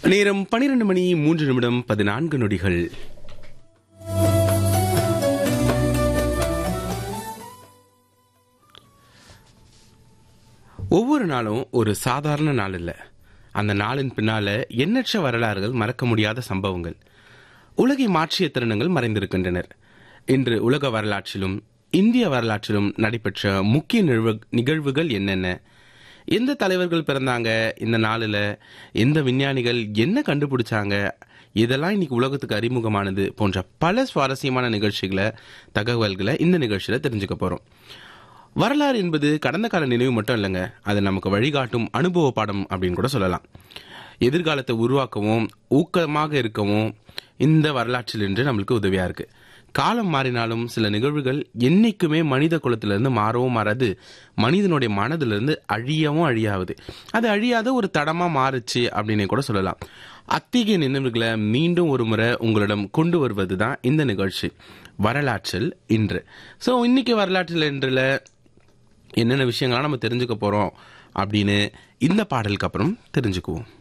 நேரம் பனிரெண்டு மணி மூன்று நிமிடம் பதினான்கு நொடிகள் ஒவ்வொரு நாளும் ஒரு சாதாரண நாள் இல்லை அந்த நாளின் பின்னால எண்ணற்ற வரலாறுகள் மறக்க முடியாத சம்பவங்கள் உலகை மாற்றிய தருணங்கள் மறைந்திருக்கின்றனர் இன்று உலக வரலாற்றிலும் இந்திய வரலாற்றிலும் நடைபெற்ற முக்கிய நிகழ்வு- நிகழ்வுகள் என்னென்ன எந்த தலைவர்கள் பிறந்தாங்க இந்த நாளில் எந்த விஞ்ஞானிகள் என்ன கண்டுபிடிச்சாங்க இதெல்லாம் இன்னைக்கு உலகத்துக்கு அறிமுகமானது போன்ற பல சுவாரஸ்யமான நிகழ்ச்சிகளை தகவல்களை இந்த நிகழ்ச்சியில் தெரிஞ்சுக்க போகிறோம் வரலாறு என்பது கடந்த கால நினைவு மட்டும் இல்லைங்க அது நமக்கு வழிகாட்டும் அனுபவ பாடம் அப்படின்னு கூட சொல்லலாம் எதிர்காலத்தை உருவாக்கவும் ஊக்கமாக இருக்கவும் இந்த வரலாற்றில் இன்று நம்மளுக்கு உதவியா இருக்கு காலம் மாறினாலும் சில நிகழ்வுகள் என்னைக்குமே மனித குலத்திலிருந்து மாறவும் மாறாது மனிதனுடைய மனதிலிருந்து அழியவும் அழியாவது அது அழியாத ஒரு தடமா மாறுச்சு அப்படின்னு கூட சொல்லலாம் அத்தகைய நினைவுகளை மீண்டும் ஒரு முறை உங்களிடம் கொண்டு வருவது தான் இந்த நிகழ்ச்சி வரலாற்றில் இன்று ஸோ இன்னைக்கு வரலாற்றில் இன்றில் என்னென்ன விஷயங்கள்லாம் நம்ம தெரிஞ்சுக்க போகிறோம் அப்படின்னு இந்த பாடலுக்கு அப்புறம் தெரிஞ்சுக்குவோம்